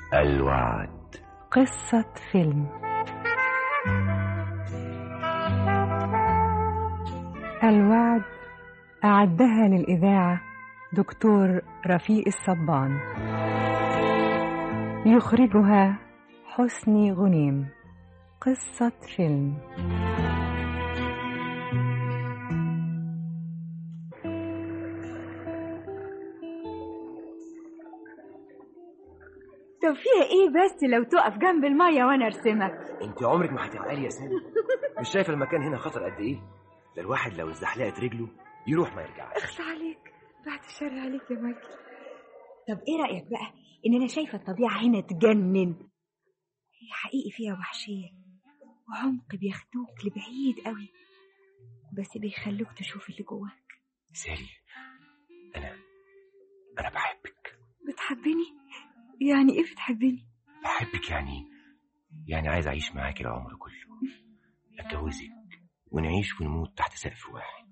الوعد قصة فيلم الوعد أعدها للإذاعة دكتور رفيق الصبان يخرجها حسني غنيم قصة فيلم طب فيها ايه بس لو تقف جنب المية وانا ارسمك انت عمرك ما هتعقلي يا سامي مش شايفه المكان هنا خطر قد ايه ده الواحد لو ازدحلقت رجله يروح ما يرجعش اخص عليك بعد الشر عليك يا مايكل طب ايه رأيك بقى ان انا شايفة الطبيعة هنا تجنن هي حقيقي فيها وحشية وعمق بياخدوك لبعيد قوي بس بيخلوك تشوف اللي جواك سالي انا انا بحبك بتحبني يعني ايه بتحبني بحبك يعني يعني عايز اعيش معاكي العمر كله اتجوزك ونعيش ونموت تحت سقف واحد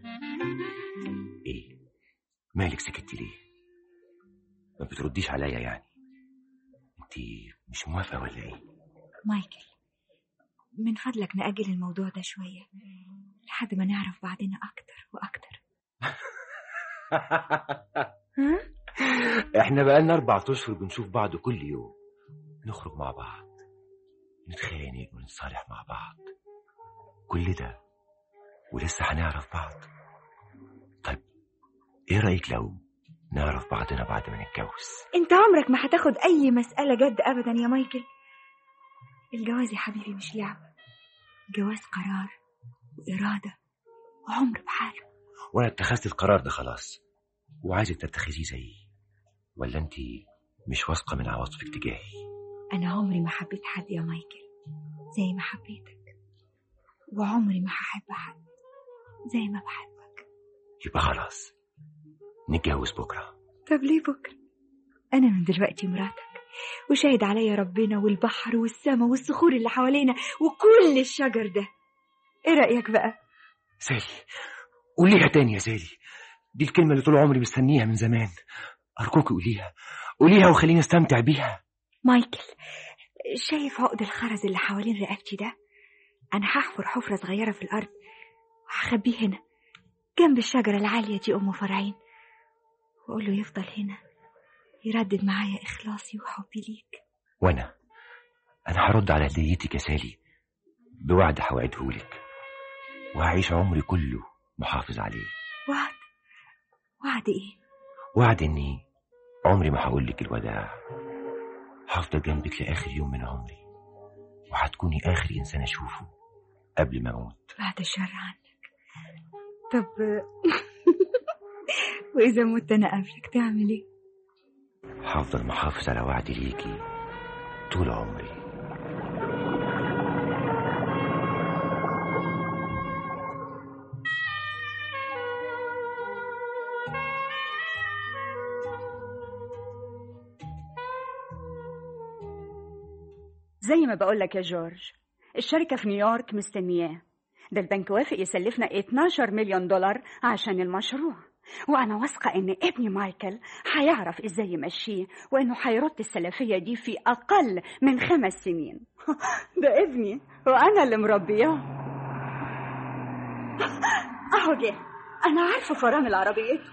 ايه مالك سكتي ليه ما بترديش عليا يعني انت مش موافقه ولا ايه مايكل من فضلك نأجل الموضوع ده شوية لحد ما نعرف بعضنا أكتر وأكتر ها؟ احنا بقالنا اربع اشهر بنشوف بعض كل يوم نخرج مع بعض نتخانق ونتصالح مع بعض كل ده ولسه هنعرف بعض طيب ايه رايك لو نعرف بعضنا بعد ما نتجوز انت عمرك ما هتاخد اي مسألة جد ابدا يا مايكل الجواز يا حبيبي مش لعبة الجواز قرار وإرادة وعمر بحاله وانا اتخذت القرار ده خلاص وعايزك تتخذيه زيي ولا انت مش واثقه من عواطفك تجاهي أنا عمري ما حبيت حد يا مايكل زي ما حبيتك وعمري ما هحب حد زي ما بحبك يبقى خلاص نتجوز بكره طب ليه بكرة أنا من دلوقتي مراتك وشاهد عليا ربنا والبحر والسماء والصخور اللي حوالينا وكل الشجر ده ايه رأيك بقى سالي قوليها تاني يا سالي دي الكلمة اللي طول عمري مستنيها من زمان أرجوك قوليها قوليها وخليني استمتع بيها مايكل شايف عقد الخرز اللي حوالين رقبتي ده أنا هحفر حفرة صغيرة في الأرض وهخبيه هنا جنب الشجرة العالية دي أم فرعين وأقول له يفضل هنا يردد معايا إخلاصي وحبي ليك وأنا أنا هرد على هديتك يا سالي بوعد هوعدهولك وهعيش عمري كله محافظ عليه وعد وعد إيه وعد إني عمري ما هقولك الوداع هفضل جنبك لآخر يوم من عمري وهتكوني آخر إنسان أشوفه قبل ما أموت بعد الشر عنك طب وإذا مت أنا قبلك تعمل إيه هفضل محافظ على وعدي ليكي طول عمري زي ما بقولك يا جورج الشركة في نيويورك مستنياه ده البنك وافق يسلفنا 12 مليون دولار عشان المشروع وأنا واثقة إن ابني مايكل هيعرف إزاي يمشيه وإنه هيرد السلفية دي في أقل من خمس سنين ده ابني وأنا اللي مربياه أهو جه أنا عارفة فرامل عربيته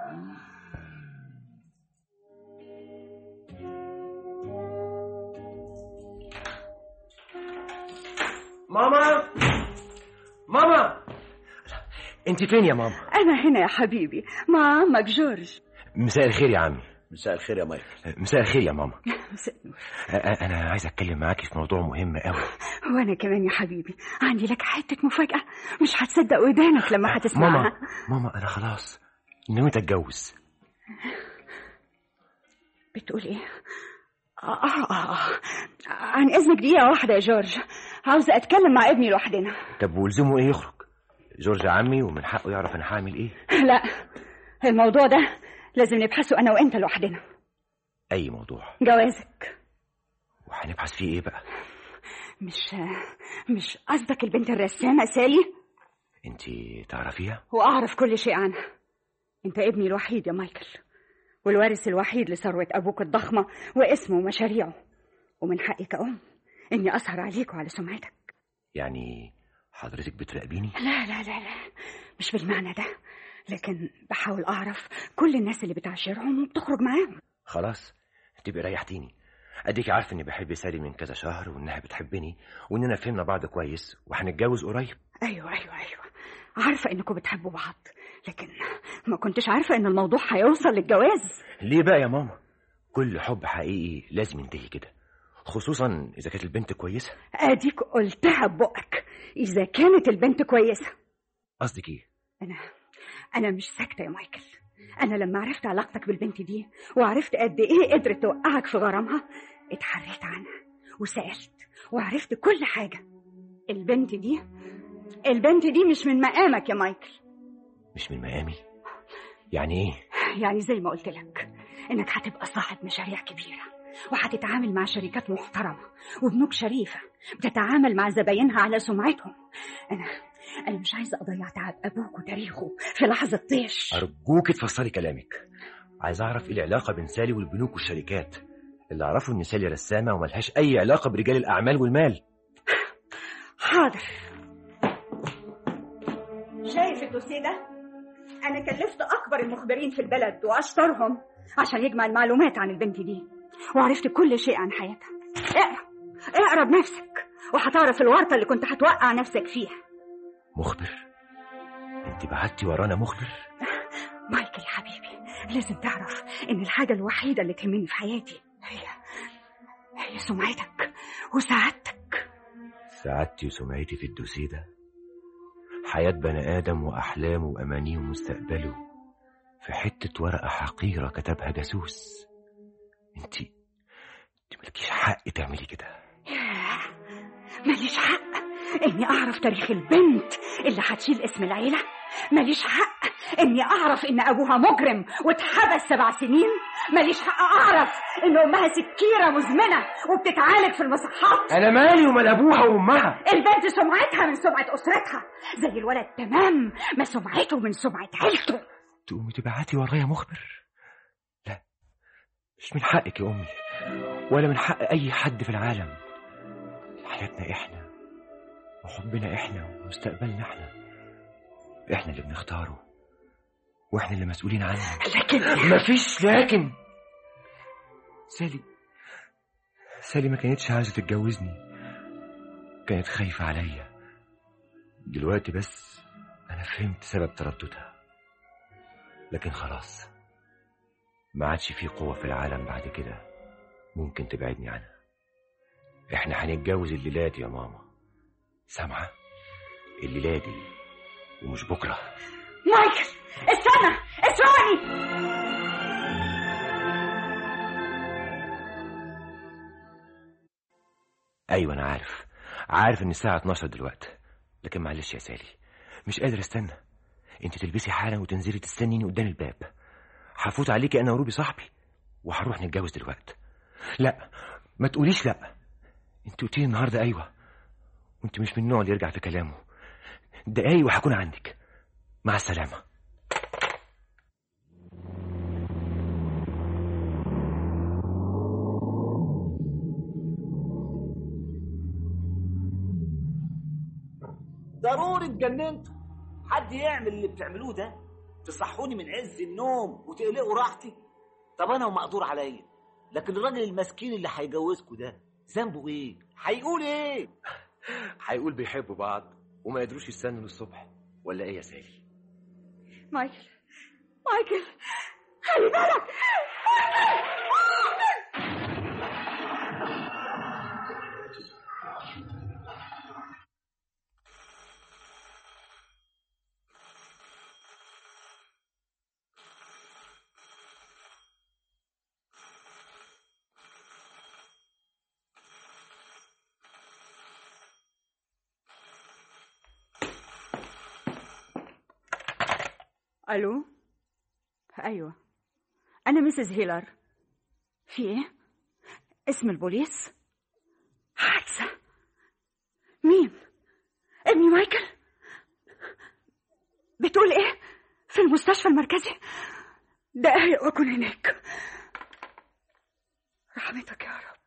ماما ماما انت فين يا ماما أنا هنا يا حبيبي مع عمك جورج مساء الخير يا عمي مساء الخير يا مايكل مساء الخير يا ماما أ- انا عايز اتكلم معاكي في موضوع مهم قوي وأنا كمان يا حبيبي عندي لك حتة مفاجأة مش هتصدق ودانك لما هتسمعها ماما ماما انا خلاص نويت اتجوز بتقول ايه؟ آه, آه, آه, آه. عن إذنك دقيقة واحدة يا جورج عاوزة أتكلم مع ابني لوحدنا طب ولزمه ايه يخرج جورج عمي ومن حقه يعرف انا هعمل ايه لا الموضوع ده لازم نبحثه أنا وأنت لوحدنا اي موضوع جوازك وهنبحث فيه ايه بقى مش مش قصدك البنت الرسامة سالي انت تعرفيها وأعرف كل شيء عنها أنت ابني الوحيد يا مايكل والوارث الوحيد لثروة أبوك الضخمة واسمه ومشاريعه ومن حقي كأم إني أسهر عليك وعلى سمعتك يعني حضرتك بتراقبيني لا لا لا لا مش بالمعنى ده لكن بحاول أعرف كل الناس اللي بتعاشرهم وبتخرج معاهم خلاص تبقي ريحتيني اديك عارف اني بحب سالي من كذا شهر وانها بتحبني واننا فهمنا بعض كويس وهنتجوز قريب أيوة أيوة أيوة عارفة إنكم بتحبوا بعض لكن ما كنتش عارفة إن الموضوع هيوصل للجواز ليه بقى يا ماما كل حب حقيقي لازم ينتهي كده خصوصا اذا كانت البنت كويسه أديك قلتها ببقك إذا كانت البنت كويسة قصدك ايه أنا أنا مش ساكتة يا مايكل أنا لما عرفت علاقتك بالبنت دي وعرفت قد إيه قدرت توقعك في غرامها اتحريت عنها وسألت وعرفت كل حاجة البنت دي البنت دي مش من مقامك يا مايكل مش من مقامي يعني ايه يعني زي ما قلت لك إنك هتبقى صاحب مشاريع كبيرة وهتتعامل مع شركات محترمة وبنوك شريفة بتتعامل مع زباينها على سمعتهم أنا أنا مش عايزة أضيع تعب أبوك وتاريخه في لحظة طيش ارجوك تفسري كلامك عايز اعرف ايه العلاقه بين سالي والبنوك والشركات اللي اعرفه ان سالي رسامه وملهاش اي علاقه برجال الاعمال والمال حاضر شايف الدوسيه ده انا كلفت اكبر المخبرين في البلد واشطرهم عشان يجمع المعلومات عن البنت دي وعرفت كل شيء عن حياتها اقرا اقرا بنفسك وهتعرف الورطه اللي كنت هتوقع نفسك فيها مخبر انت بعتي ورانا مخبر مايكل يا حبيبي لازم تعرف ان الحاجه الوحيده اللي تهمني في حياتي هي هي سمعتك وسعادتك سعادتي وسمعتي في الدوسيه ده حياة بني آدم وأحلامه وأمانيه ومستقبله في حتة ورقة حقيرة كتبها جاسوس انت انت مالكيش حق تعملي كده ياه، ماليش حق اني اعرف تاريخ البنت اللي هتشيل اسم العيله ماليش حق اني اعرف ان ابوها مجرم واتحبس سبع سنين ماليش حق اعرف ان امها سكيره مزمنه وبتتعالج في المصحات أنا مالي ومال أبوها وأمها البنت سمعتها من سمعه اسرتها زي الولد تمام ما سمعته من سمعه عيلته تقومي تبعتي ورايا مخبر لا مش من حقك يا أمي ولا من حق أي حد في العالم حياتنا إحنا وحبنا إحنا ومستقبلنا إحنا إحنا اللي بنختاره وإحنا اللي مسؤولين عنه لكن مفيش لكن سالي سالي ما كانتش عايزة تتجوزني كانت خايفة عليا دلوقتي بس أنا فهمت سبب ترددها لكن خلاص ما عادش في قوة في العالم بعد كده ممكن تبعدني عنها احنا هنتجوز الليلة دي يا ماما سامعة الليلة دي ومش بكرة مايكل استنى اسمعني ايوه انا عارف عارف ان الساعة 12 دلوقتي لكن معلش يا سالي مش قادر استنى انت تلبسي حالا وتنزلي تستنيني قدام الباب هفوت عليكي انا وروبي صاحبي وهنروح نتجوز دلوقتي لا ما تقوليش لا انت قلتي النهارده ايوه وانت مش من النوع اللي يرجع في كلامه دقايق وهكون عندك مع السلامه ضروري اتجننتوا حد يعمل اللي بتعملوه ده تصحوني من عز النوم وتقلقوا راحتي طب انا ومقدور عليا لكن الراجل المسكين اللي هيجوزكوا ده ذنبه ايه هيقول ايه هيقول بيحبوا بعض وما يقدروش يستنوا للصبح ولا ايه يا سالي مايكل مايكل خلي بالك الو ايوه انا مسز هيلر في ايه اسم البوليس حادثه مين ابني مايكل بتقول ايه في المستشفى المركزي دقايق وأكون هناك رحمتك يا رب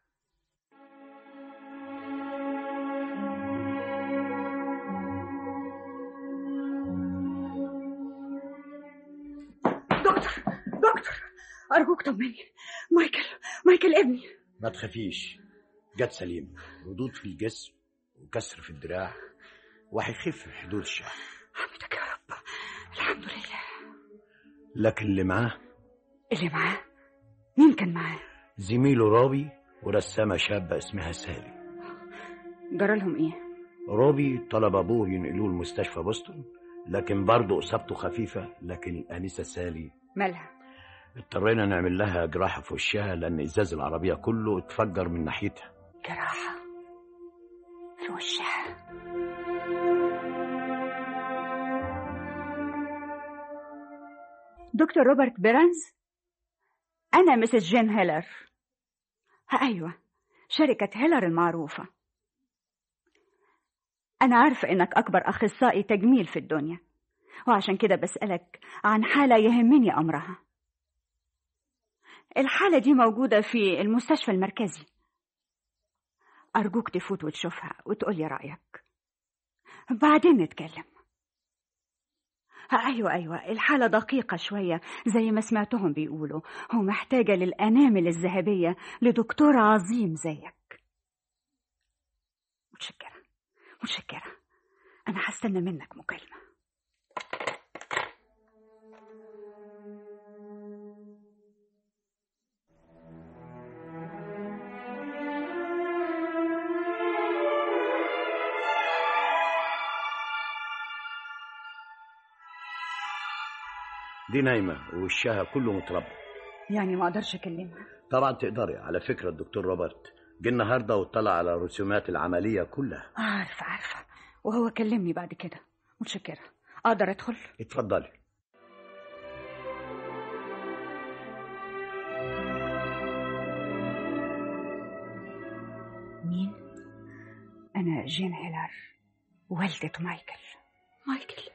دكتور دكتور أرجوك طمني مايكل مايكل ابني ما تخافيش جت سليم ردود في الجسم وكسر في الدراع وهيخف في حدود الشهر حمدك يا رب الحمد لله لكن اللي معاه اللي معاه مين كان معاه زميله رابي ورسامة شابة اسمها سالي جرى لهم ايه رابي طلب أبوه ينقلوه لمستشفى بوسطن لكن برضه إصابته خفيفة لكن الآنسة سالي مالها اضطرينا نعمل لها جراحة في وشها لأن إزاز العربية كله اتفجر من ناحيتها جراحة في وشها دكتور روبرت بيرنز أنا مسز جين هيلر أيوة شركة هيلر المعروفة أنا عارفة إنك أكبر أخصائي تجميل في الدنيا وعشان كده بسألك عن حالة يهمني أمرها الحالة دي موجودة في المستشفى المركزي أرجوك تفوت وتشوفها وتقولي رأيك بعدين نتكلم أيوة أيوة الحالة دقيقة شوية زي ما سمعتهم بيقولوا ومحتاجة للأنامل الذهبية لدكتور عظيم زيك متشكرة متشكرة أنا هستنى منك مكالمة دي نايمة ووشها كله متربى يعني ما أقدرش أكلمها طبعا تقدري على فكرة الدكتور روبرت جه النهاردة واطلع على رسومات العملية كلها عارفة عارفة وهو كلمني بعد كده متشكرة أقدر أدخل اتفضلي مين؟ أنا جين هيلر والدة مايكل مايكل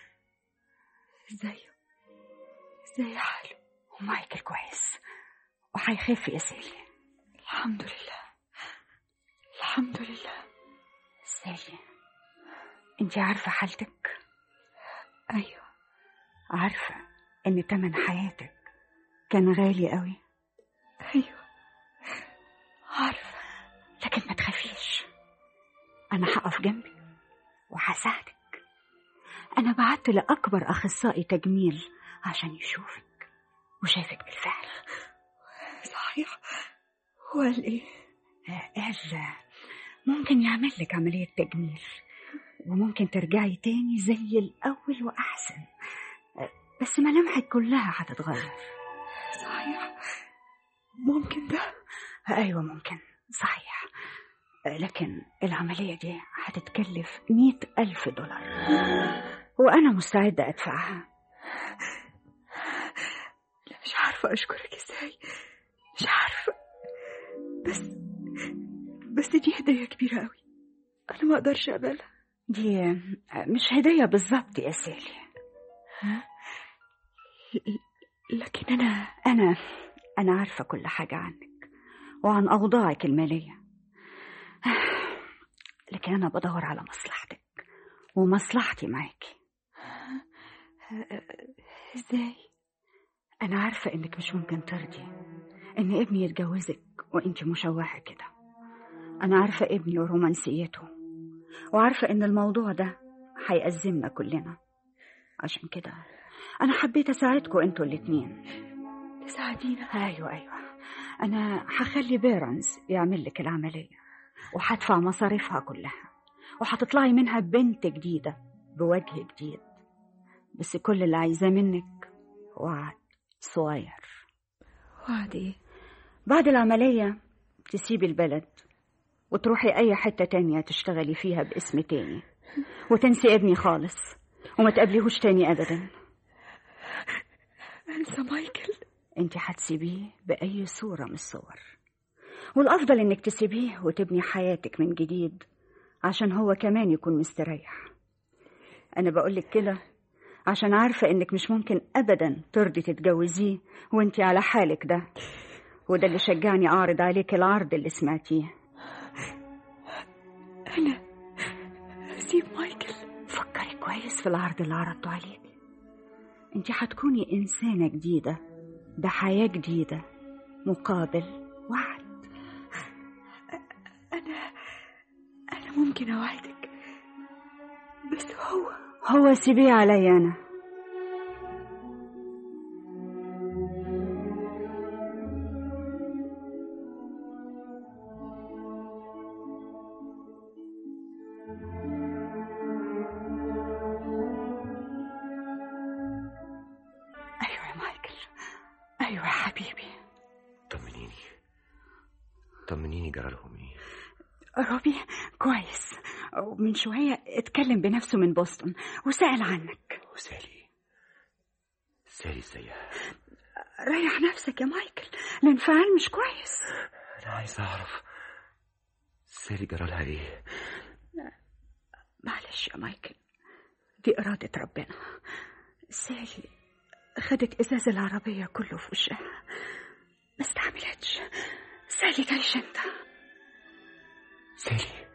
ازاي ازاي حاله ومايكل كويس وهيخف يا سالي الحمد لله الحمد لله سالي انت عارفة حالتك ايوه عارفة ان تمن حياتك كان غالي قوي ايوه عارفة لكن ما تخافيش انا هقف جنبك وهساعدك انا بعت لاكبر اخصائي تجميل عشان يشوفك وشافك بالفعل صحيح وقال ايه قال ممكن يعمل لك عملية تجميل وممكن ترجعي تاني زي الأول وأحسن بس ملامحك كلها هتتغير صحيح ممكن ده أيوة ممكن صحيح لكن العملية دي هتتكلف مئة ألف دولار وأنا مستعدة أدفعها لا مش عارفة أشكرك إزاي مش عارفة بس بس دي هدية كبيرة أوي أنا ما أقدرش أقبلها دي مش هدية بالظبط يا سالي لكن أنا أنا أنا عارفة كل حاجة عنك وعن أوضاعك المالية لكن أنا بدور على مصلحتك ومصلحتي معاكي ازاي أنا عارفة إنك مش ممكن ترضي إن ابني يتجوزك وإنت مشوهة كده أنا عارفة ابني ورومانسيته وعارفة إن الموضوع ده هيأزمنا كلنا عشان كده أنا حبيت أساعدكم أنتوا الاتنين تساعدينا أيوة أيوة أنا هخلي بيرنز يعمل لك العملية وهدفع مصاريفها كلها وهتطلعي منها بنت جديدة بوجه جديد بس كل اللي عايزاه منك وعد صغير وعد ايه؟ بعد العملية تسيبي البلد وتروحي أي حتة تانية تشتغلي فيها باسم تاني وتنسي ابني خالص وما تقابليهوش تاني أبدا أنسى مايكل أنت هتسيبيه بأي صورة من الصور والأفضل إنك تسيبيه وتبني حياتك من جديد عشان هو كمان يكون مستريح أنا بقولك كده عشان عارفة إنك مش ممكن أبدا ترضي تتجوزيه وإنتي على حالك ده وده اللي شجعني أعرض عليك العرض اللي سمعتيه أنا أسيب مايكل فكري كويس في العرض اللي عرضته عليك انت هتكوني إنسانة جديدة بحياة جديدة مقابل وعد أنا أنا ممكن أوعدك بس هو هو سيبيه عليا أنا أيوة يا مايكل أيوة يا حبيبي طمنيني طمنيني جرى لهم ايه روبي كويس ومن شوية اتكلم بنفسه من بوسطن وسأل عنك وسالي سالي ازيها ريح نفسك يا مايكل الانفعال مش كويس انا عايز اعرف سالي جرى لها ايه معلش يا مايكل دي إرادة ربنا سالي خدت إزاز العربية كله في وشها ما استحملتش سالي تعيش انت سالي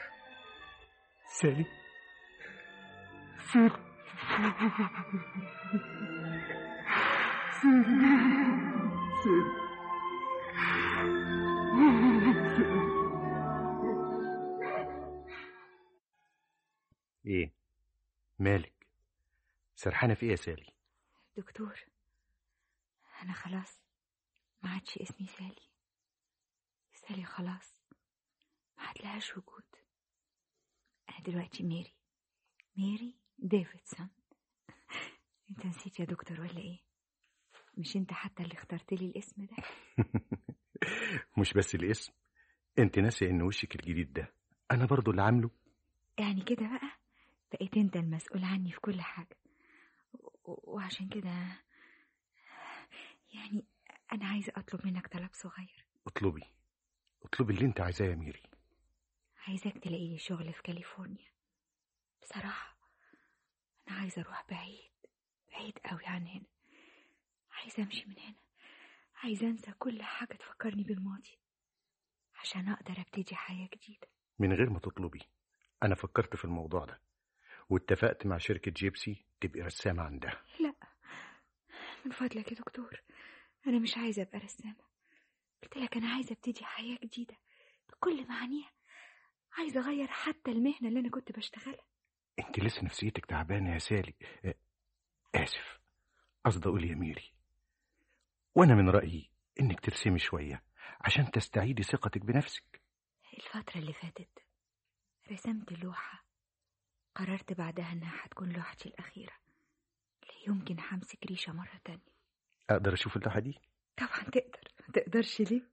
سالي ايه مالك سرحانة في ايه يا سالي دكتور أنا خلاص ما عادش اسمي سالي سالي خلاص ما عادلهاش وجود أنا دلوقتي ميري ميري ديفيدسون أنت نسيت يا دكتور ولا إيه؟ مش أنت حتى اللي اخترت لي الاسم ده مش بس الاسم انت ناسي ان وشك الجديد ده انا برضو اللي عامله يعني كده بقى بقيت أنت المسؤول عني في كل حاجة و- وعشان كده يعني أنا عايزة أطلب منك طلب صغير اطلبي اطلبي اللي انت عايزاه يا ميري عايزاك تلاقي لي شغل في كاليفورنيا بصراحة أنا عايزة أروح بعيد بعيد قوي عن هنا عايزة أمشي من هنا عايزة أنسى كل حاجة تفكرني بالماضي عشان أقدر أبتدي حياة جديدة من غير ما تطلبي انا فكرت في الموضوع ده واتفقت مع شركة جيبسي تبقي رسامة عندها لا من فضلك يا دكتور أنا مش عايزة أبقى رسامة قلت لك أنا عايزة أبتدي حياة جديدة بكل معانيها عايزة أغير حتى المهنة اللي أنا كنت بشتغلها انت لسه نفسيتك تعبانة يا سالي آه، اسف قصدي اقول يا ميري وانا من رأيي انك ترسمي شوية عشان تستعيدي ثقتك بنفسك الفترة اللي فاتت رسمت لوحة قررت بعدها إنها هتكون لوحتي الأخيرة لا يمكن همسك ريشة مرة تانية اقدر اشوف اللوحة دي طبعا تقدر ما تقدرش ليه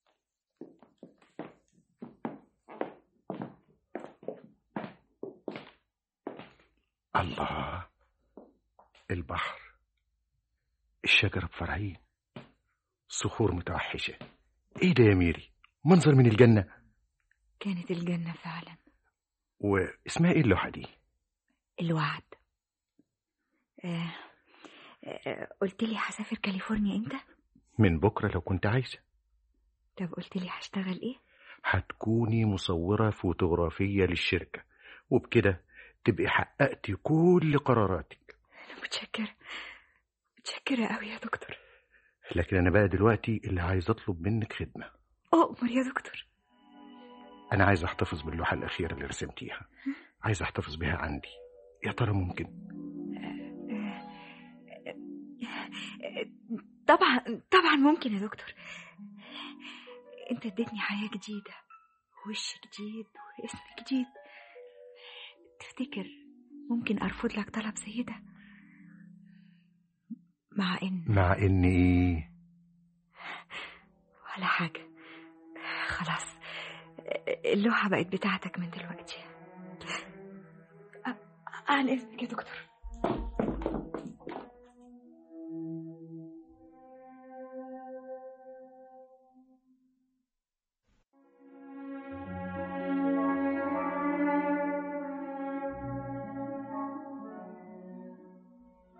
الله البحر الشجرة بفرعين صخور متوحشة ايه ده يا ميري منظر من الجنة كانت الجنة فعلا واسمها ايه اللوحة دي الوعد آه آه قلت لي هسافر كاليفورنيا امتى من بكرة لو كنت عايزة طب قلت لي هشتغل ايه هتكوني مصورة فوتوغرافية للشركة وبكده تبقي حققتي كل قراراتك انا متشكرة متشكرة قوي يا دكتور لكن انا بقى دلوقتي اللي عايز اطلب منك خدمة اؤمر يا دكتور انا عايز احتفظ باللوحة الاخيرة اللي رسمتيها عايز احتفظ بيها عندي يا ترى ممكن طبعا طبعا ممكن يا دكتور انت اديتني حياة جديدة وش جديد واسم جديد تفتكر ممكن ارفض لك طلب زي ده مع ان مع ان ايه ولا حاجة خلاص اللوحة بقت بتاعتك من دلوقتي أ- عن إذنك يا دكتور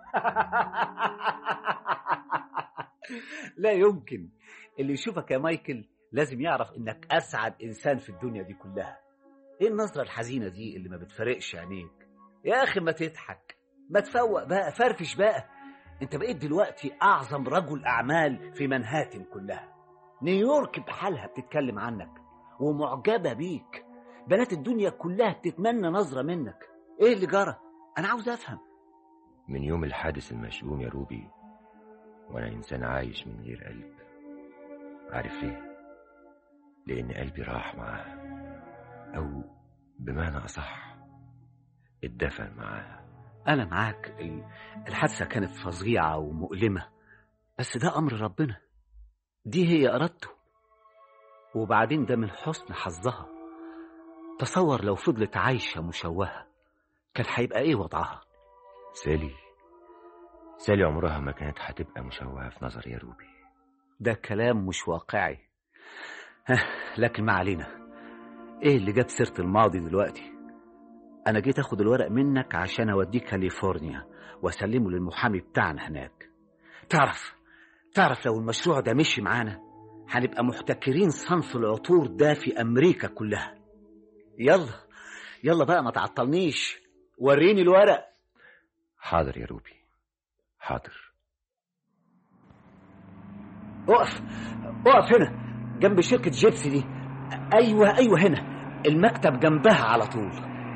لا يمكن اللي يشوفك يا مايكل لازم يعرف انك اسعد انسان في الدنيا دي كلها ايه النظره الحزينه دي اللي ما بتفرقش عينيك يا اخي ما تضحك ما تفوق بقى فرفش بقى انت بقيت دلوقتي اعظم رجل اعمال في منهاتن كلها نيويورك بحالها بتتكلم عنك ومعجبه بيك بنات الدنيا كلها بتتمنى نظره منك ايه اللي جرى انا عاوز افهم من يوم الحادث المشؤوم يا روبي وانا انسان عايش من غير قلب عارف ليه لان قلبي راح معاها او بمعنى اصح اتدفن معاها انا معاك ال- الحادثه كانت فظيعه ومؤلمه بس ده امر ربنا دي هي ارادته وبعدين ده من حسن حظها تصور لو فضلت عايشه مشوهه كان هيبقى ايه وضعها سالي سالي عمرها ما كانت هتبقى مشوهة في نظري يا روبي ده كلام مش واقعي ها، لكن ما علينا ايه اللي جاب سيره الماضي دلوقتي انا جيت اخد الورق منك عشان اوديه كاليفورنيا واسلمه للمحامي بتاعنا هناك تعرف تعرف لو المشروع ده مشي معانا هنبقى محتكرين صنف العطور ده في امريكا كلها يلا يلا بقى ما تعطلنيش وريني الورق حاضر يا روبي حاضر اقف اقف هنا جنب شركة جيبسي دي ايوه ايوه هنا المكتب جنبها على طول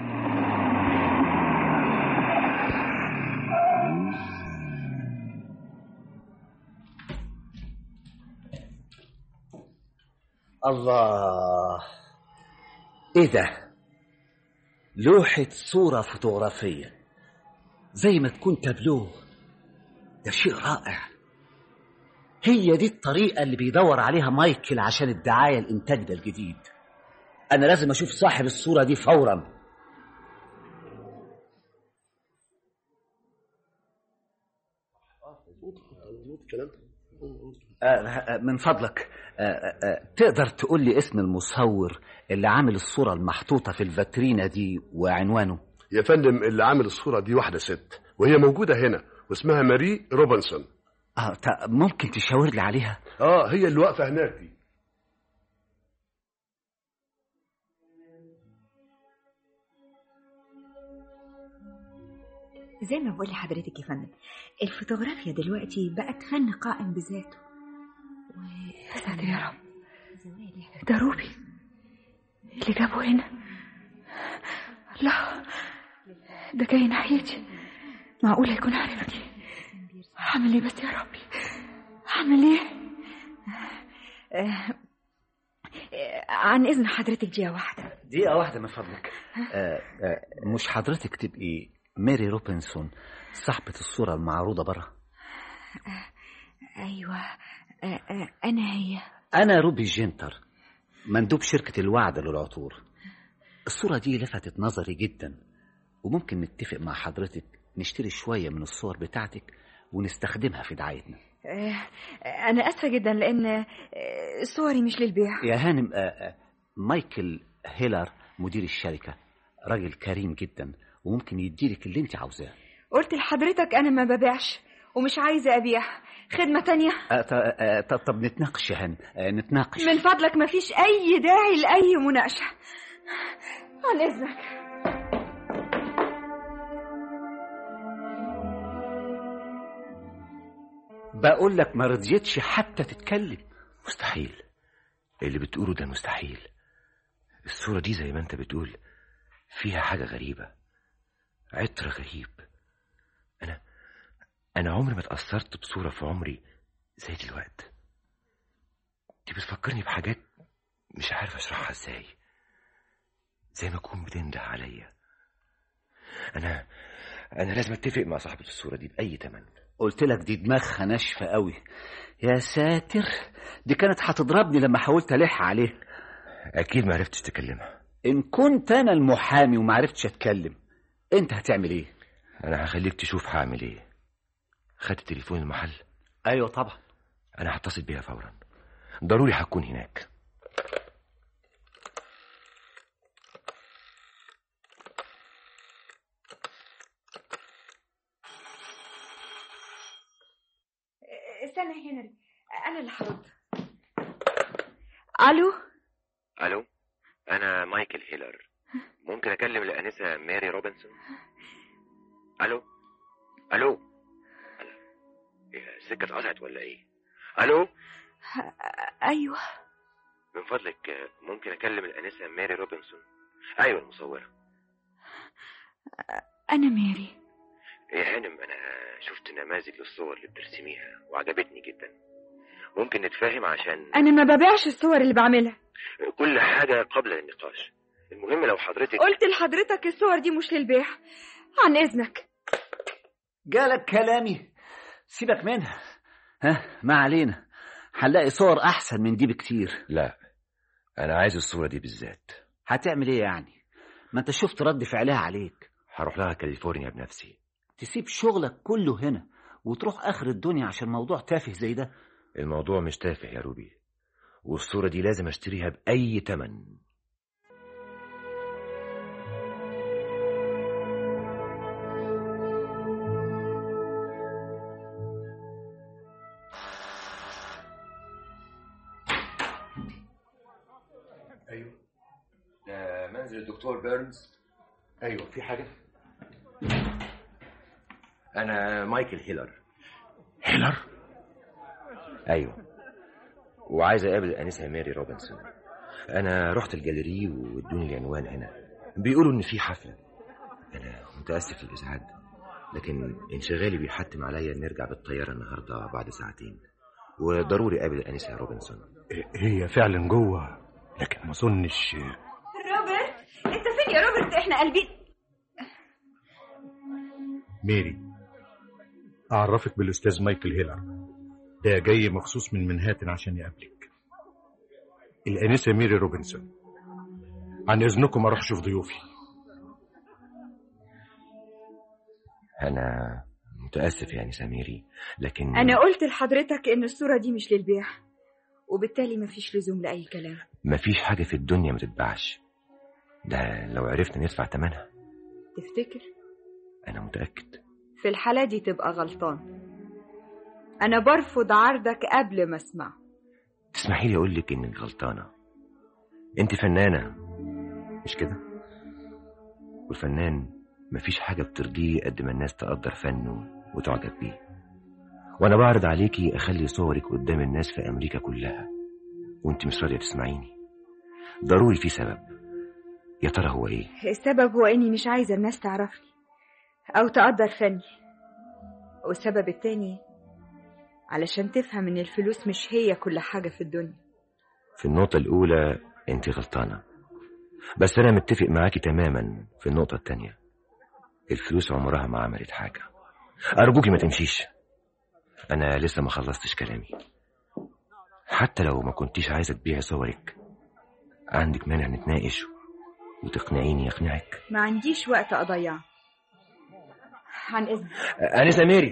الله ايه ده لوحة صورة فوتوغرافية زي ما تكون تابلوه ده شيء رائع هي دي الطريقة اللي بيدور عليها مايكل عشان الدعاية الإنتاج ده الجديد أنا لازم أشوف صاحب الصورة دي فورا آه، آه، من فضلك آه، آه، آه، تقدر تقول لي اسم المصور اللي عامل الصورة المحطوطة في الفاترينا دي وعنوانه يا فندم اللي عامل الصورة دي واحدة ست وهي موجودة هنا واسمها ماري روبنسون آه تا- ممكن تشاور لي عليها اه هي اللي واقفة هناك دي زي ما بقول لحضرتك يا فندم الفوتوغرافيا دلوقتي بقت فن قائم بذاته يا ساتر يا رب ده روبي اللي جابه هنا لا ده جاي ناحيتي معقول يكون عارفني هعمل ايه بس يا ربي هعمل ايه آه، آه، عن إذن حضرتك دقيقة واحدة دقيقة واحدة من فضلك آه آه مش حضرتك تبقي ماري روبنسون صاحبة الصورة المعروضة برا أيوة آه، آه، أنا هي أنا روبي جينتر مندوب شركة الوعد للعطور الصورة دي لفتت نظري جدا وممكن نتفق مع حضرتك نشتري شوية من الصور بتاعتك ونستخدمها في دعايتنا آه، أنا آسفة جدا لأن آه، صوري مش للبيع يا هانم آه آه مايكل هيلر مدير الشركة راجل كريم جدا وممكن يديلك اللي انت عاوزاه قلت لحضرتك أنا ما ببيعش ومش عايزة أبيع خدمة تانية آه ط- آه طب طب نتناقش يا هانم آه نتناقش من فضلك مفيش أي داعي لأي مناقشة عن إذنك بقول لك ما رضيتش حتى تتكلم مستحيل اللي بتقوله ده مستحيل الصورة دي زي ما انت بتقول فيها حاجة غريبة عطر غريب أنا أنا عمري ما اتأثرت بصورة في عمري زي دلوقتي دي بتفكرني بحاجات مش عارف أشرحها ازاي زي ما أكون بتنده عليا أنا أنا لازم أتفق مع صاحبة الصورة دي بأي تمن قلت لك دي دماغها ناشفة قوي يا ساتر دي كانت هتضربني لما حاولت ألح عليها أكيد ما عرفتش تكلمها إن كنت أنا المحامي وما عرفتش أتكلم أنت هتعمل إيه؟ أنا هخليك تشوف هعمل إيه خدت تليفون المحل أيوة طبعا أنا هتصل بيها فورا ضروري هكون هناك استنى يا هنري انا اللي هرد الو الو انا مايكل هيلر ممكن اكلم الانسه ماري روبنسون الو الو ألا. إيه، السكه اتقطعت ولا ايه الو ايوه من فضلك آه، ممكن اكلم الانسه ماري روبنسون ايوه المصوره انا ماري يا هانم انا شفت نماذج للصور اللي بترسميها وعجبتني جدا ممكن نتفاهم عشان انا ما ببيعش الصور اللي بعملها كل حاجه قبل النقاش المهم لو حضرتك قلت لحضرتك الصور دي مش للبيع عن اذنك جالك كلامي سيبك منها ها ما علينا هنلاقي صور احسن من دي بكتير لا انا عايز الصوره دي بالذات هتعمل ايه يعني ما انت شفت رد فعلها عليك هروح لها كاليفورنيا بنفسي تسيب شغلك كله هنا وتروح اخر الدنيا عشان موضوع تافه زي ده الموضوع مش تافه يا روبي والصوره دي لازم اشتريها باي تمن ايوه ده منزل الدكتور بيرنز ايوه في حاجه انا مايكل هيلر هيلر ايوه وعايز اقابل الانسه ماري روبنسون انا رحت الجاليري وادوني العنوان هنا بيقولوا ان في حفله انا متاسف للازعاج لكن انشغالي بيحتم عليا نرجع بالطياره النهارده بعد ساعتين وضروري اقابل الانسه روبنسون هي فعلا جوه لكن ما اظنش روبرت انت فين يا روبرت احنا قلبين ميري اعرفك بالاستاذ مايكل هيلر ده جاي مخصوص من منهاتن عشان يقابلك الانسه ميري روبنسون عن اذنكم اروح اشوف ضيوفي انا متاسف يا انسه ميري لكن انا قلت لحضرتك ان الصورة دي مش للبيع وبالتالي مفيش لزوم لأي كلام مفيش حاجه في الدنيا ما تتباعش ده لو عرفنا ندفع ثمنها تفتكر انا متاكد في الحالة دي تبقى غلطان أنا برفض عرضك قبل ما أسمع تسمحي لي اقول لك انك غلطانه انت فنانه مش كده والفنان مفيش حاجه بترضيه قد ما الناس تقدر فنه وتعجب بيه وانا بعرض عليكي اخلي صورك قدام الناس في امريكا كلها وانت مش راضيه تسمعيني ضروري في سبب يا ترى هو ايه السبب هو إني مش عايزة الناس تعرفني أو تقدر فني والسبب التاني علشان تفهم إن الفلوس مش هي كل حاجة في الدنيا في النقطه الاولى انت غلطانه بس انا متفق معاكي تماما في النقطه التانيه الفلوس عمرها ما عملت حاجه ارجوكي ما تمشيش انا لسه ما خلصتش كلامي حتى لو ما كنتيش عايزه تبيعي صورك عندك مانع نتناقش وتقنعيني يقنعك ما عنديش وقت أضيعه عن إذن انسه ميري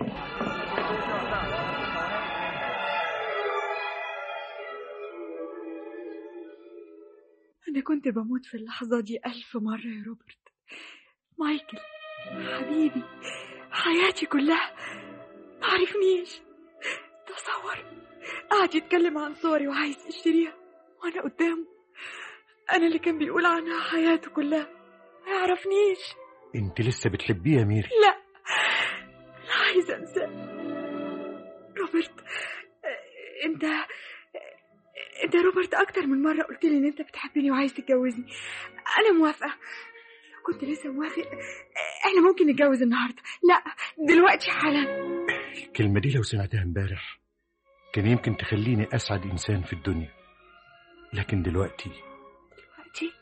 أنا كنت بموت في اللحظة دي ألف مرة يا روبرت مايكل حبيبي حياتي كلها معرفنيش تصور قاعد يتكلم عن صوري وعايز يشتريها وأنا قدامه أنا اللي كان بيقول عنها حياته كلها ما يعرفنيش انت لسه بتحبيه يا ميري لا لا عايزة أنساه روبرت آه، أنت آه، أنت يا روبرت أكتر من مرة قلت لي إن أنت بتحبني وعايز تتجوزني أنا موافقة لو كنت لسه موافق آه، إحنا ممكن نتجوز النهاردة لا دلوقتي حالا الكلمة دي لو سمعتها امبارح كان يمكن تخليني أسعد إنسان في الدنيا لكن دلوقتي دلوقتي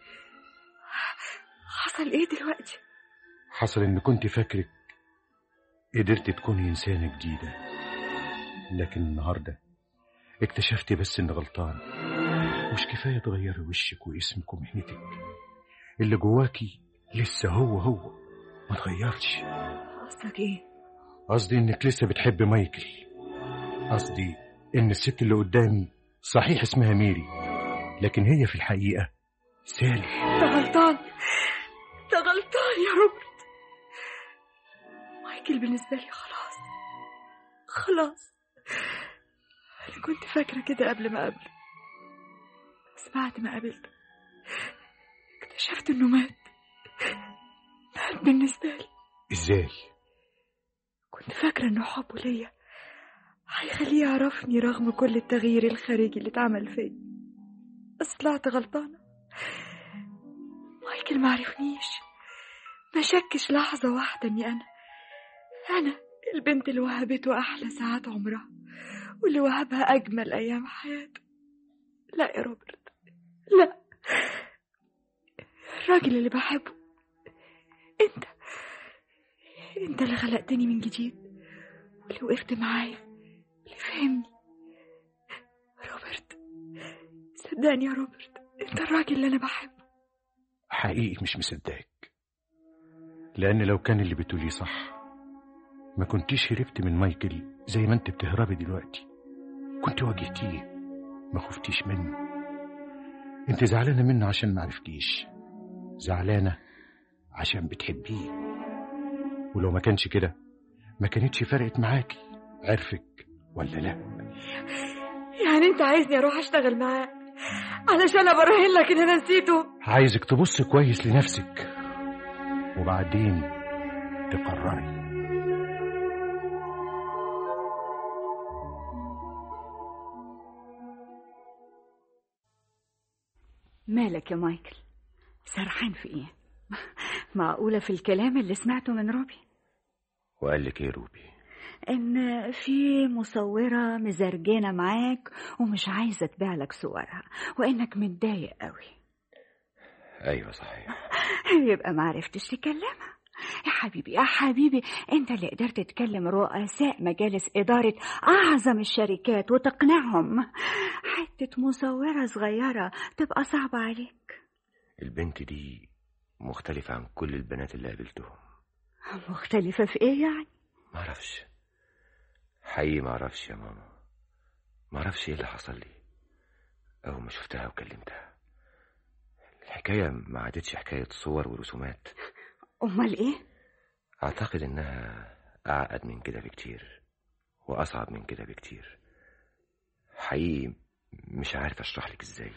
حصل إيه دلوقتي حصل إن كنت فاكرك قدرت تكوني إنسانة جديدة لكن النهاردة اكتشفت بس إن غلطان مش كفاية تغيري وشك واسمك ومهنتك اللي جواكي لسه هو هو ما تغيرش قصدك إيه قصدي إنك لسه بتحب مايكل قصدي إن الست اللي قدامي صحيح اسمها ميري لكن هي في الحقيقة سالي أنت غلطان أنت غلطان يا روبرت مايكل بالنسبة لي خلاص خلاص أنا كنت فاكرة كده قبل ما أقابله بس بعد ما قابلته اكتشفت إنه مات مات بالنسبة لي ازاي كنت فاكرة إنه حبه ليا هيخليه يعرفني رغم كل التغيير الخارجي اللي اتعمل فيا بس طلعت غلطانة مايكل معرفنيش ما شكش لحظة واحدة إني أنا أنا البنت اللي وهبته أحلى ساعات عمرها واللي وهبها أجمل أيام حياته لا يا روبرت لا الراجل اللي بحبه أنت أنت اللي خلقتني من جديد واللي وقفت معايا اللي فهمني روبرت صدقني يا روبرت أنت الراجل اللي أنا بحبه حقيقي مش مصدقك لأن لو كان اللي بتقوليه صح ما كنتيش هربت من مايكل زي ما انت بتهربي دلوقتي كنت واجهتيه ما خفتيش منه انت زعلانة منه عشان ما عرفتيش زعلانة عشان بتحبيه ولو ما كانش كده ما كانتش فرقت معاكي عرفك ولا لا يعني أنت عايزني أروح أشتغل معاه علشان أبرهن لك إن أنا نسيته عايزك تبص كويس لنفسك وبعدين تقرري مالك يا مايكل سرحان في ايه معقولة في الكلام اللي سمعته من روبي وقال لك ايه روبي ان في مصورة مزرجانة معاك ومش عايزة تبيع لك صورها وانك متضايق قوي ايوه صحيح يبقى ما عرفتش تكلمها يا حبيبي يا حبيبي انت اللي قدرت تكلم رؤساء مجالس إدارة أعظم الشركات وتقنعهم حتة مصورة صغيرة تبقى صعبة عليك البنت دي مختلفة عن كل البنات اللي قابلتهم مختلفة في ايه يعني معرفش حقيقي معرفش يا ماما معرفش ايه اللي حصل لي اول ما شفتها وكلمتها الحكاية ما عادتش حكاية صور ورسومات امال ايه اعتقد انها اعقد من كده بكتير واصعب من كده بكتير حقيقي مش عارف اشرح لك ازاي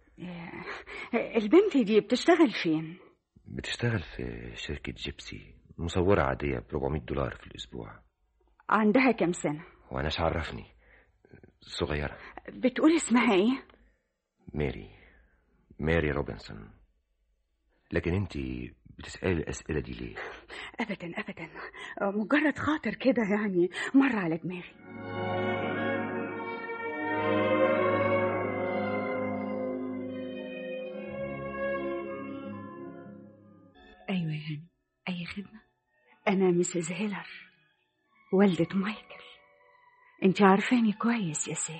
البنت دي بتشتغل فين بتشتغل في شركة جيبسي مصورة عادية ب 400 دولار في الأسبوع عندها كام سنة وأناش عرفني صغيرة بتقول اسمها ايه ماري ماري روبنسون لكن انت بتسألي الأسئلة دي ليه؟ ابدا ابدا مجرد خاطر كده يعني مر على دماغي أيوة يا هاني أي خدمة انا مسز هيلر والدة مايكل انت عارفاني كويس يا سالي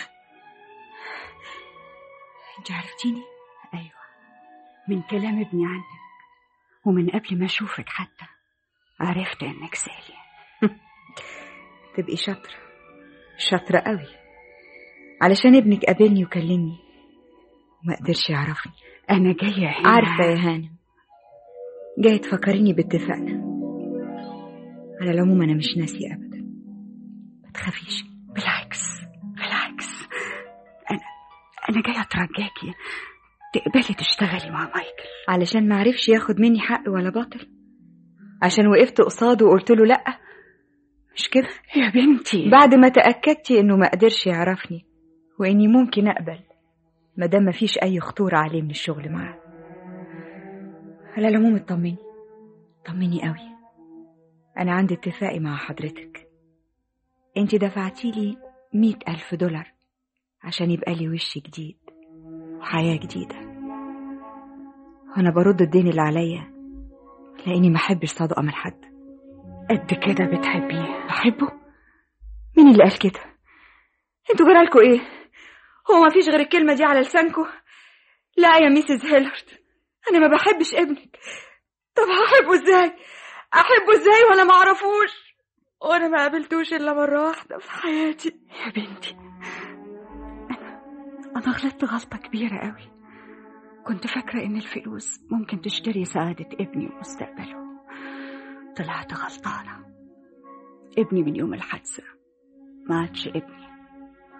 أنت عرفتيني ايوه من كلام ابني عنك ومن قبل ما اشوفك حتى عرفت انك سالي تبقي شاطرة شاطرة قوي علشان ابنك قابلني وكلمني وما قدرش يعرفني انا جايه هنا عارفة يا هانم جاي تفكريني باتفاقنا على العموم أنا مش ناسية أبدا ما تخافيش بالعكس بالعكس انا انا جايه اترجاكي تقبلي تشتغلي مع مايكل علشان ما عرفش ياخد مني حق ولا باطل عشان وقفت قصاده وقلت له لأ مش كده يا بنتي بعد ما تأكدتي إنه ما قدرش يعرفني وإني ممكن أقبل ما دام مفيش أي خطورة عليه من الشغل معاه على العموم اطمني طمني قوي أنا عندي اتفاقي مع حضرتك انت دفعتي لي مئة ألف دولار عشان يبقى لي وش جديد وحياة جديدة وأنا برد الدين اللي عليا لأني ما أحبش صدقة من حد قد كده بتحبيه بحبه مين اللي قال كده انتوا جرالكوا ايه هو ما فيش غير الكلمة دي على لسانكوا لا يا ميسيس هيلارد انا ما بحبش ابنك طب هحبه ازاي احبه ازاي وانا ما اعرفوش وانا ما قابلتوش الا مرة واحدة في حياتي يا بنتي انا انا غلطت غلطه كبيره قوي كنت فاكره ان الفلوس ممكن تشتري سعاده ابني ومستقبله طلعت غلطانه ابني من يوم الحادثه ما عادش ابني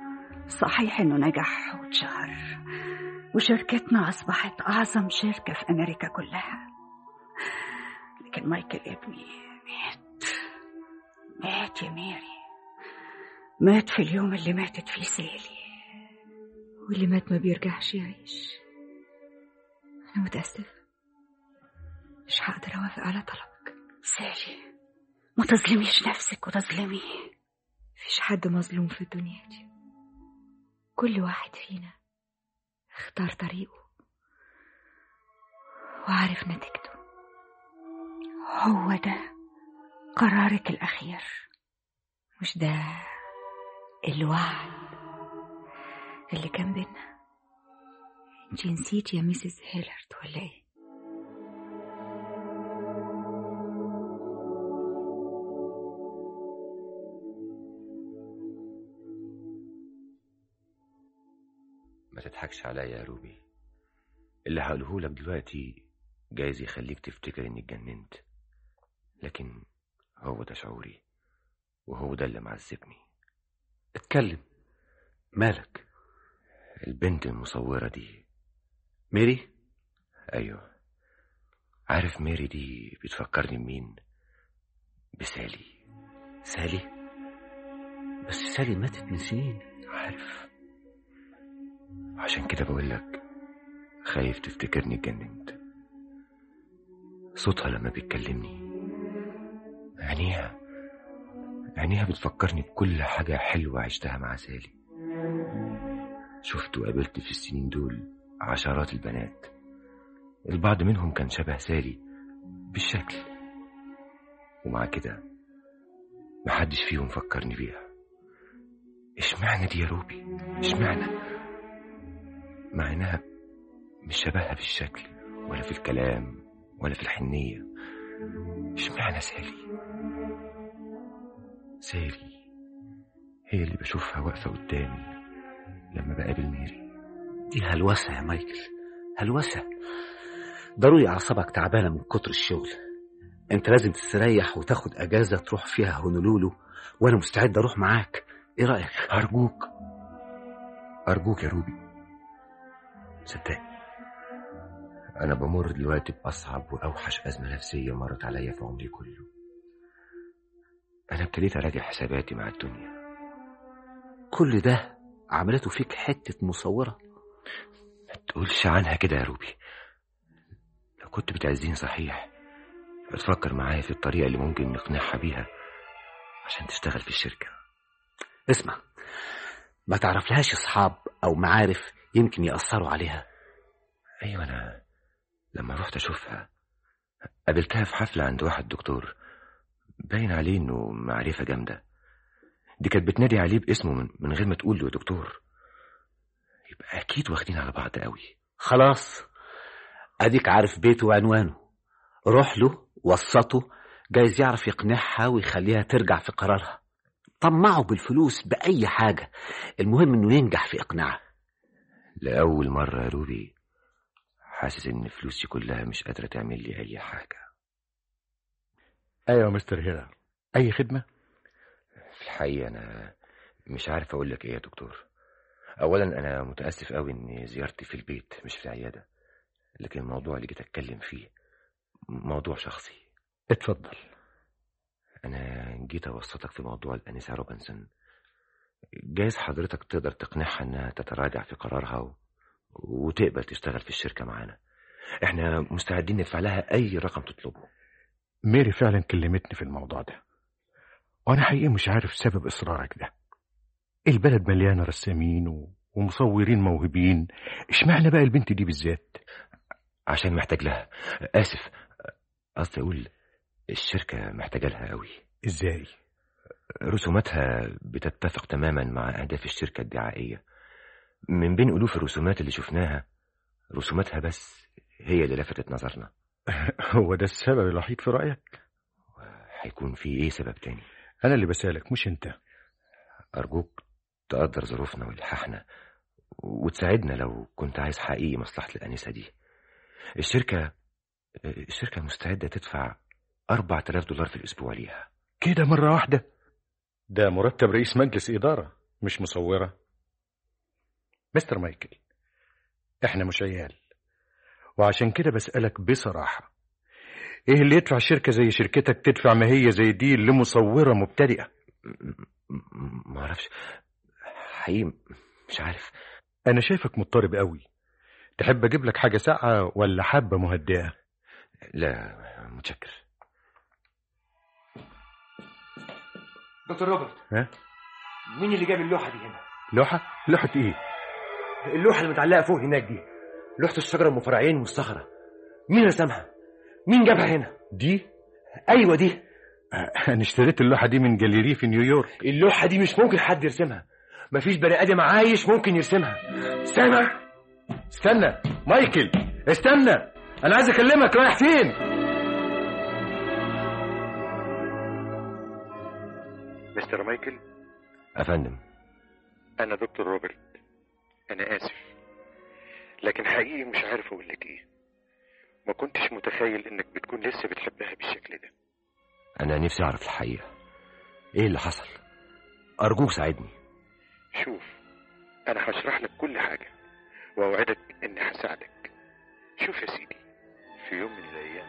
صحيح إنه نجح واتشهر وشركتنا أصبحت أعظم شركة في أمريكا كلها لكن مايكل ابني مات مات يا ميري مات في اليوم اللي ماتت فيه سيلي واللي مات ما بيرجعش يعيش أنا متأسفة مش هقدر أوافق على طلبك سيلي ما تظلميش نفسك وتظلمي مفيش حد مظلوم في الدنيا دي كل واحد فينا اختار طريقه وعارف نتيجته هو ده قرارك الأخير مش ده الوعد اللي كان بينا انتي نسيت يا ميسيس هيلارد ولا ايه ما تضحكش عليا يا روبي اللي هقوله لك دلوقتي جايز يخليك تفتكر اني اتجننت لكن هو ده شعوري وهو ده اللي معذبني اتكلم مالك البنت المصورة دي ميري ايوه عارف ميري دي بتفكرني بمين بسالي سالي بس سالي ماتت من سنين عارف عشان كده بقول لك خايف تفتكرني اتجننت صوتها لما بيتكلمني عينيها عينيها بتفكرني بكل حاجة حلوة عشتها مع سالي شفت وقابلت في السنين دول عشرات البنات البعض منهم كان شبه سالي بالشكل ومع كده محدش فيهم فكرني بيها اشمعنى دي يا روبي اشمعنى مع انها مش شبهها في الشكل ولا في الكلام ولا في الحنية اشمعنى سالي سالي هي اللي بشوفها واقفة قدامي لما بقابل ميري دي هلوسة يا مايكل هلوسة ضروري أعصابك تعبانة من كتر الشغل أنت لازم تستريح وتاخد أجازة تروح فيها هونولولو وأنا مستعد أروح معاك إيه رأيك؟ أرجوك أرجوك يا روبي صدقني أنا بمر دلوقتي بأصعب وأوحش أزمة نفسية مرت عليا في عمري كله أنا ابتديت أراجع حساباتي مع الدنيا كل ده عملته فيك حتة مصورة ما تقولش عنها كده يا روبي لو كنت بتعزيني صحيح بتفكر معايا في الطريقة اللي ممكن نقنعها بيها عشان تشتغل في الشركة اسمع ما تعرفلهاش أصحاب أو معارف يمكن يأثروا عليها أيوة أنا لما رحت أشوفها قابلتها في حفلة عند واحد دكتور باين عليه إنه معرفة جامدة دي كانت بتنادي عليه باسمه من, من غير ما تقول له يا دكتور يبقى أكيد واخدين على بعض قوي خلاص أديك عارف بيته وعنوانه روح له وسطه جايز يعرف يقنعها ويخليها ترجع في قرارها طمعه بالفلوس بأي حاجة المهم إنه ينجح في إقناعها لأول مرة يا روبي حاسس إن فلوسي كلها مش قادرة تعمل لي أي حاجة ايوه مستر هيرا اي خدمه في الحقيقة أنا مش عارف أقول لك إيه يا دكتور أولا أنا متأسف أوي إن زيارتي في البيت مش في العيادة لكن الموضوع اللي جيت أتكلم فيه موضوع شخصي اتفضل أنا جيت أوسطك في موضوع الأنسة روبنسون جايز حضرتك تقدر تقنعها إنها تتراجع في قرارها و... وتقبل تشتغل في الشركة معانا إحنا مستعدين ندفع لها أي رقم تطلبه ميري فعلا كلمتني في الموضوع ده وانا حقيقي مش عارف سبب اصرارك ده البلد مليانه رسامين و... ومصورين موهوبين اشمعنى بقى البنت دي بالذات عشان محتاج لها آسف قصدي أقول الشركة محتاجة لها قوي ازاي رسوماتها بتتفق تماما مع أهداف الشركة الدعائية من بين ألوف الرسومات اللي شفناها رسوماتها بس هي اللي لفتت نظرنا هو ده السبب الوحيد في رايك هيكون في إيه سبب تاني انا اللي بسالك مش انت أرجوك تقدر ظروفنا والحاحنا وتساعدنا لو كنت عايز حقيقي مصلحة الأنسة دي الشركة الشركة مستعدة تدفع 4000 دولار في الأسبوع ليها كده مرة واحدة ده مرتب رئيس مجلس إدارة مش مصورة مستر مايكل احنا مش عيال وعشان كده بسألك بصراحة ايه اللي يدفع شركة زي شركتك تدفع ما هي زي دي لمصورة مبتدئة م- ما اعرفش حقيقي مش عارف انا شايفك مضطرب قوي تحب اجيب لك حاجة ساقعة ولا حبة مهدئة لا متشكر دكتور روبرت ها مين اللي جاب اللوحه دي هنا لوحة لوحة ايه اللوحه اللي متعلقه فوق هناك دي لوحه الشجره ام فرعين والصخره مين رسمها مين جابها هنا دي ايوه دي انا اشتريت اللوحة دي من جاليري في نيويورك اللوحه دي مش ممكن حد يرسمها مفيش بني ادم عايش ممكن يرسمها استنى استنى مايكل استنى انا عايز اكلمك رايح فين مستر مايكل افندم انا دكتور روبرت انا اسف لكن حقيقي مش عارف اقول لك ايه ما كنتش متخيل انك بتكون لسه بتحبها بالشكل ده انا نفسي اعرف الحقيقه ايه اللي حصل ارجوك ساعدني شوف انا هشرح لك كل حاجه واوعدك اني هساعدك شوف يا سيدي في يوم من الايام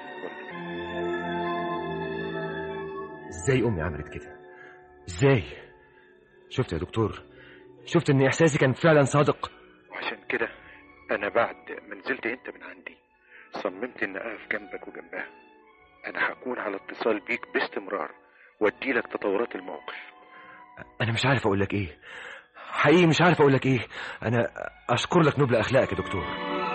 ازاي امي عملت كده ازاي شفت يا دكتور شفت ان احساسي كان فعلا صادق وعشان كده انا بعد ما نزلت انت من عندي صممت ان اقف جنبك وجنبها انا هكون على اتصال بيك باستمرار وادي لك تطورات الموقف انا مش عارف اقول لك ايه حقيقي مش عارف اقول لك ايه انا اشكر لك نبل اخلاقك يا دكتور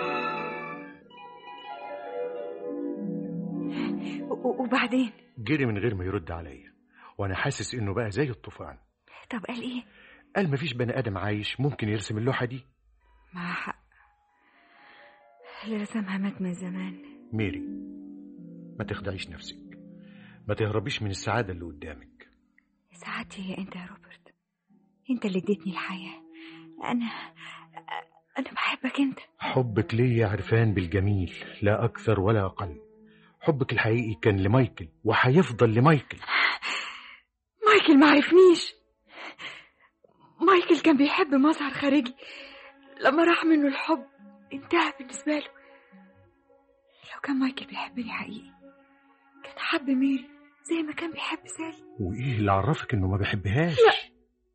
و- وبعدين جري من غير ما يرد عليا وانا حاسس انه بقى زي الطوفان طب قال ايه قال مفيش بني ادم عايش ممكن يرسم اللوحه دي مع حق اللي رسمها مات من زمان ميري ما تخدعيش نفسك ما تهربيش من السعاده اللي قدامك سعادتي هي انت يا روبرت انت اللي اديتني الحياة انا انا بحبك انت حبك ليا عرفان بالجميل لا اكثر ولا اقل حبك الحقيقي كان لمايكل وهيفضل لمايكل مايكل ما عرفنيش مايكل كان بيحب مظهر خارجي لما راح منه الحب انتهى بالنسبة له لو كان مايكل بيحبني حقيقي كان حب ميري زي ما كان بيحب سالي وايه اللي عرفك انه ما بيحبهاش لا.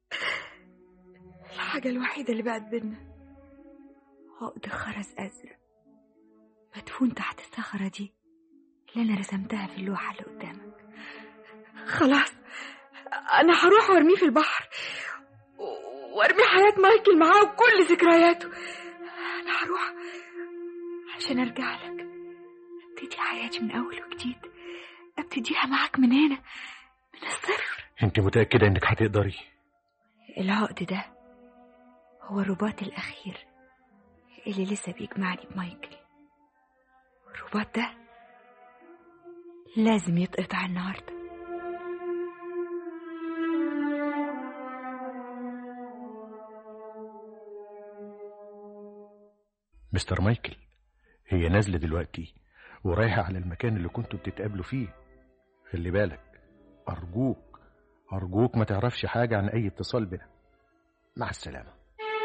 الحاجة الوحيدة اللي بقت بينا عقد خرز ازرق مدفون تحت الصخرة دي اللي انا رسمتها في اللوحة اللي قدامك خلاص أنا هروح وأرميه في البحر و- وأرمي حياة مايكل معاه وكل ذكرياته أنا هروح عشان ارجع لك ابتدي حياتي من اول وجديد ابتديها معاك من هنا من الصفر انت متاكده انك هتقدري العقد ده هو الرباط الأخير اللي لسه بيجمعني بمايكل الرباط ده لازم يتقطع النهارده مستر مايكل هي نازله دلوقتي ورايحه على المكان اللي كنتوا بتتقابلوا فيه خلي بالك ارجوك ارجوك ما تعرفش حاجه عن اي اتصال بنا مع السلامه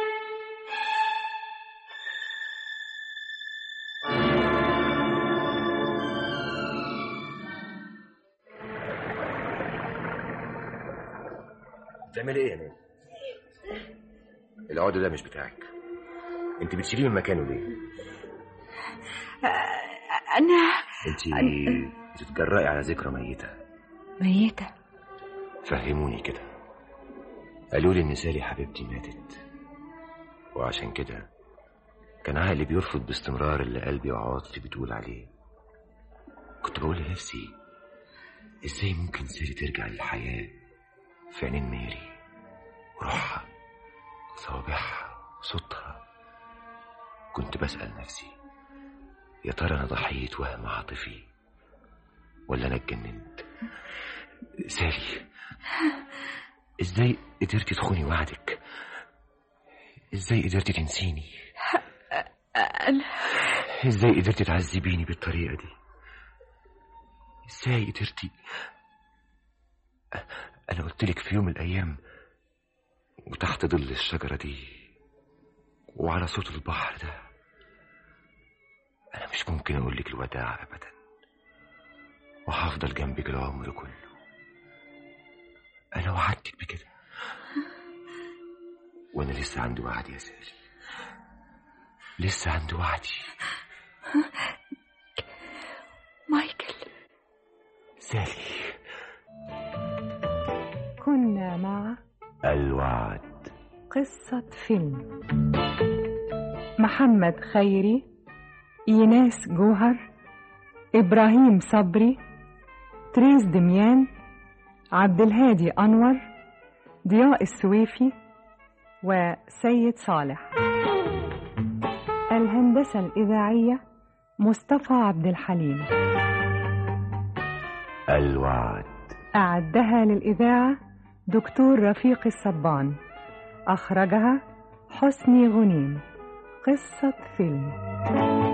بتعملي ايه يا نادي العقد ده مش بتاعك انت بتشيليه من مكانه ليه أنا انت بتتجرأي على ذكرى ميته ميتة فهموني كده قالوا لي ان سالي حبيبتي ماتت وعشان كده كان عقلي بيرفض باستمرار اللي قلبي وعواطفي بتقول عليه كنت بقول لنفسي ازاي ممكن سالي ترجع للحياة في عينين ميري وروحها وصوابعها وصوتها كنت بسأل نفسي يا ترى انا ضحية وهم عاطفي ولا انا اتجننت سالي ازاي قدرتي تخوني وعدك ازاي قدرتي تنسيني أنا ازاي قدرتي تعذبيني بالطريقة دي ازاي قدرتي انا قلت لك في يوم من الايام وتحت ظل الشجرة دي وعلى صوت البحر ده أنا مش ممكن أقول لك الوداع أبدا وهفضل جنبك العمر كله أنا وعدتك بكده وأنا لسه عندي وعد يا سالي لسه عندي وعدي مايكل سالي كنا مع الوعد قصة فيلم محمد خيري إيناس جوهر إبراهيم صبري تريز دميان عبد الهادي أنور ضياء السويفي وسيد صالح الهندسة الإذاعية مصطفى عبد الحليم الوعد أعدها للإذاعة دكتور رفيق الصبان أخرجها حسني غنيم قصة فيلم